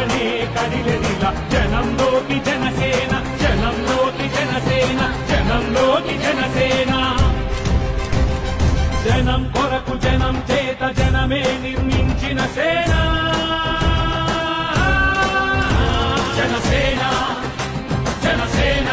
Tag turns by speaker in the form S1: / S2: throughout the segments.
S1: క్షణే కదిలెదిల జనంలోకి జనసేన జనంలోకి జనసేన జనంలోకి జనసేన జనం కొరకు జనం చేత జనమే నిర్మించిన సేన జనసేన జనసేన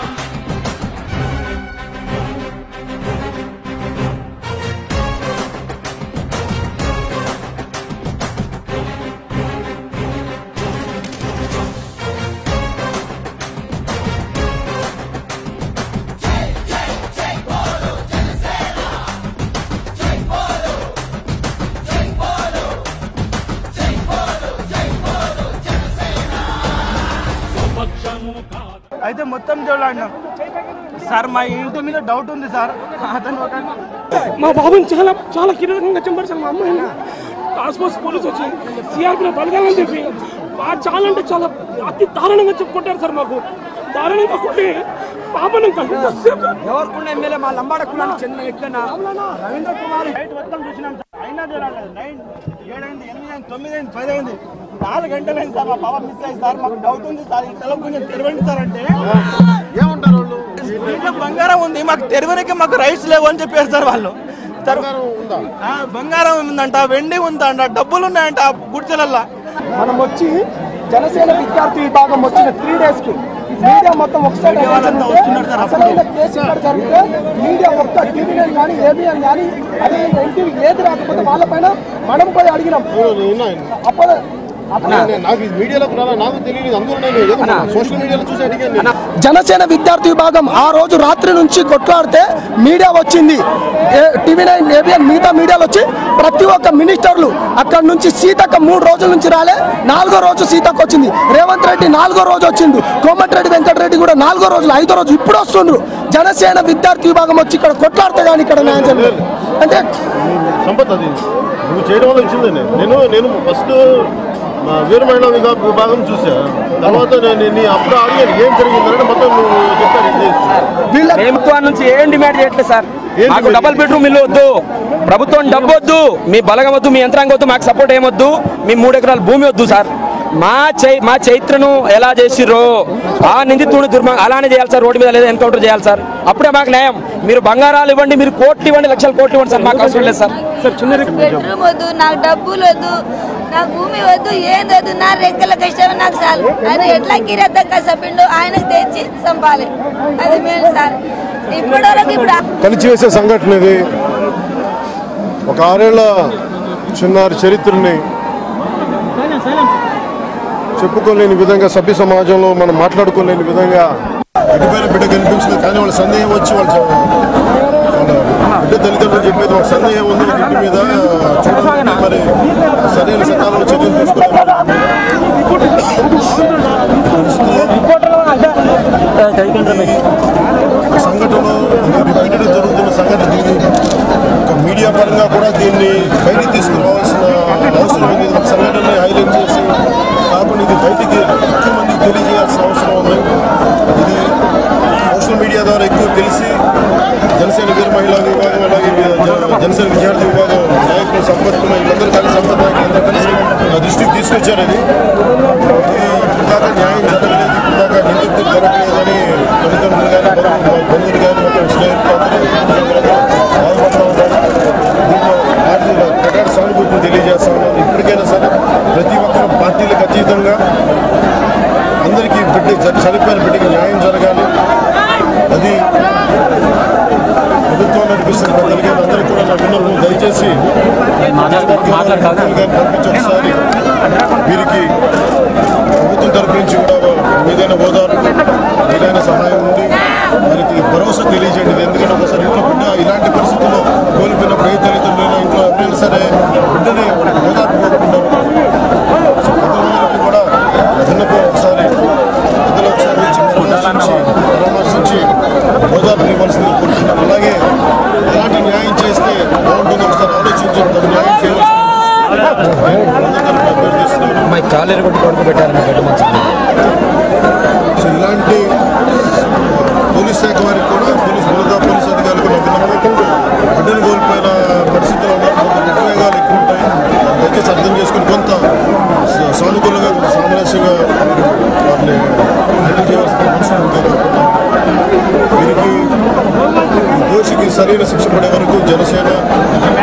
S1: స్వపక్షము కాదు
S2: అయితే మొత్తం చూడాడినాం సార్ మా ఇంటి మీద డౌట్ ఉంది సార్ అతను ఒక
S3: మా బాబుని చాలా చాలా కీలకంగా చంపేశారు మా అమ్మాయిని టాస్క్ ఫోర్స్ పోలీసు వచ్చి సిఆర్పీలో బలగాలని చెప్పి బా- చాలా అంటే చాలా అతి దారుణంగా చెప్పుకుంటారు సార్ మాకు దారుణంగా కొట్టి పాపను కలిపి
S2: ఎవరికుండా ఎమ్మెల్యే మా లంబాడ కులానికి చెందిన వ్యక్తి అన్న రవీంద్ర కుమార్ నైట్ మొత్తం చూసినాం సార్ అయినా చూడాలి నైన్ ఏడైంది ఎనిమిది అయింది తొమ్మిది అయింది పది అయింది నాలుగు గంటలైంది సార్ మా పాప మిస్ అయింది సార్ మాకు డౌట్ ఉంది సార్ ఈ తల కొంచెం తెరవండి సార్ అంటే
S4: ఏమంటారు వాళ్ళు
S2: దీంట్లో బంగారం ఉంది మాకు తెరవనికి మాకు రైట్స్ లేవు అని చెప్పారు సార్ వాళ్ళు తర్-
S4: బంగారం ఉందా
S2: ఆ, బంగారం ఉందంట వెండి ఉందంట డబ్బులు ఉన్నాయంట ఆ గుడిసెలల్లా
S3: మనం వచ్చి జనసేన విద్యార్థి విభాగం వచ్చిన త్రీ డేస్ కి మీడియా మొత్తం ఒకసారి
S2: మీడియా వాళ్ళంతా వస్తున్నారు సార్ అప్పుడే.
S3: అసలైన కేసు ఇక్కడ జరిగితే మీడియా ఒక్క టీవీ నైన్ కానీ ఏబిఎన్ కానీ అదే ఎన్టీవీ ఏది రాకపోతే వాళ్ళపైన మనం పోయి అడిగినాం
S4: నేను విన్నాను.
S3: అప్పుడు
S4: నేను- నాకు ఇది మీడియాలోకి రాలా నాకు తెలియదు అందులో నేను ఏదో సోషల్ మీడియాలో చూసి అడిగాను నేను.
S3: జనసేన విద్యార్థి విభాగం ఆ రోజు రాత్రి నుంచి కొట్లాడితే మీడియా వచ్చింది ఏ- టీవీ నైన్ ఏబిఎన్ మిగతా మీడియాలు వచ్చి ప్రతి ఒక్క మినిస్టర్లు అక్కడ నుంచి సీతక్క మూడు రోజుల నుంచి రాలే నాలుగో రోజు సీతక్క వచ్చింది రేవంత్ రెడ్డి నాలుగో రోజు వచ్చిండు కోమటిరెడ్డి వెంకటరెడ్డి కూడా నాలుగో రోజు ఐదో రోజు ఇప్పుడు వస్తుండ్రు జనసేన విద్యార్థి విభాగం వచ్చి ఇక్కడ కొట్లాడితే కానీ ఇక్కడ న్యాయం జరగదు అంటే
S4: సంపత్ అది నువ్వు చేయడం వల్ల వచ్చింది నేను నేను ఫస్ట్ మా వీర మహిళా విభా- విభాగం చూసా తర్వాత నేను నీ అప్పుడు అడిగాను ఏం జరిగిందంటే మొత్తం నువ్వు చెప్పాను ఇది
S3: వీళ్ళ
S5: ప్రభుత్వం నుంచి ఏం డిమాండ్ చేయట్లేదు సార్
S4: ఏం
S5: మాకు
S4: డిమాండ్
S5: డబుల్ బెడ్రూమ్ ఇల్లు వద్దు ప్రభుత్వం డబ్బు వద్దు మీ బలగం వద్దు మీ యంత్రాంగం వద్దు మాకు సపోర్ట్ ఏమొద్దు మీ మూడు ఎకరాల భూమి వద్దు సార్ మా చై మా చైత్రను ఎలా చేసిర్రో ఆ నిందితుడు దుర్మ అలానే చేయాలి సార్ రోడ్డు మీద లేదా ఎన్కౌంటర్ చేయాలి సార్ అప్పుడే మాకు న్యాయం మీరు బంగారాలు ఇవ్వండి మీరు కోట్లు ఇవ్వండి లక్షల కోట్లు ఇవ్వండి సార్ మాకు అవసరం లేదు సార్
S6: బెడ్రూమ్ వద్దు నాకు డబ్బులు వద్దు నాకు భూమి వద్దు ఏం వద్దు నా రెక్కల కష్టమే నాకు చాలు అది ఎట్లా కిరద్ద కసపిండు ఆయనకు తెచ్చి చంపాలి అది మేలు సార్ ఇప్పటి వరకు ఇప్పుడు
S4: కలిచివేసే సంఘటన ఇది ఒక ఆరేళ్ల చిన్నారి చరిత్రని చెప్పుకోలేని విధంగా సభ్య సమాజంలో మనం మాట్లాడుకోలేని విధంగా ఎటుపైన బిడ్డ కనిపించింది కానీ వాళ్ళ సందేహం వచ్చి వాళ్ళ వాళ్ళ బిడ్డ తల్లిదండ్రులు చెప్పేది వాళ్ళ సందేహం ఉంది వాళ్ళ ఇంటి మీద చూడండి మరి సరైన సకాలంలో చర్యలు తీసుకోవాలి సంఘటన రిపీటెడ్ జరుగుతున్న సంఘటన దీన్ని ఒక మీడియా పరంగా కూడా దీన్ని బయటికి తీసుకురావాల్సిన అవసరం ఉంది ఒక సంఘటనని హైలైట్ చేసి కాకుండా ఇది బయటికి ఎక్కువ మందికి తెలియజేయాల్సిన అవసరం ఉంది ఇది సోషల్ మీడియా ద్వారా ఎక్కువ తెలిసి జనసేన వీర మహిళా విభాగం అలాగే జన- జనసేన విద్యార్థి విభాగం నాయకులు సంపత్ కుమార్ వీళ్ళందరూ కలిసి సంపత్ నాయకులు అందరూ కలిసి నా దృష్టికి తీసుకొచ్చారు అది ఇది ఇప్పటిదాకా న్యాయం జరగలేదు ఇప్పటిదాకా నిందితులు దొరకలేదని తల్లిదండ్రులు కానీ బంధువులు బంధువులు కానీ మొత్తం స్నేహితులు అందరూ బాధపడుతూ ఉన్నారు దీంట్లో పార్టీ ప్రకార సానుభూతిని తెలియజేస్తా ఉన్నాను ఇప్పటికైనా సరే ప్రతి ఒక్కరు పార్టీలకు అతీతంగా అందరికీ బిడ్డ జ- చనిపోయిన బిడ్డకి న్యాయం జరగాలి అది ప్రభుత్వం నడిపిస్తున్న పెద్దలకి అందరికీ కూడా నా విన్నపం దయచేసి మాట్లాడాలి పంపించి ఒకసారి వీరికి ప్రభుత్వం తరపు నుంచి కూడా ఏదైనా ఓదార్పు ఏదైనా సహాయం ఉంది వారికి భరోసా తెలియజేయండి ఎందుకంటే ఒకసారి ఇంట్లో బిడ్డ ఇలాంటి పరిస్థితుల్లో కోల్పోయినప్పుడు ఏ తల్లిదండ్రులైనా ఇంట్లో ఎవరైనా సరే బిడ్డని ఓదార్పు కోరుకుంటారు సో ప్రజలందరికీ కూడా విన్నపం ఒకసారి పెద్దలు ఒకసారి వచ్చి పరామర్శించి పరామర్శించి ఓదార్పు ఇవ్వాల్సింది కోరుకుంటున్నాను అలాగే ఎలాంటి న్యాయం చేస్తే బాగుంటుందో ఒకసారి ఆలోచించి తగు న్యాయం చేయవలసింది అభ్యర్థిస్తున్నాను
S5: మా కాలేరు కొట్టి పడుకోబెట్టారని గడ్డ మంచిది
S4: సో ఇలాంటి పోలీస్ శాఖ వారికి కూడా పోలీస్ ఉన్నత పోలీస్ అధికారులకు నా విన్నపం బిడ్డను కోల్పోయిన పరిస్థితుల్లో ఉన్నారు కొంత ఉద్వేగాలు ఎక్కువ ఉంటాయి దయచేసి అర్థం చేసుకుని కొంత స- సానుకూలంగా కొంత సామరస్యం సరైన శిక్ష పడే వరకు జనసేన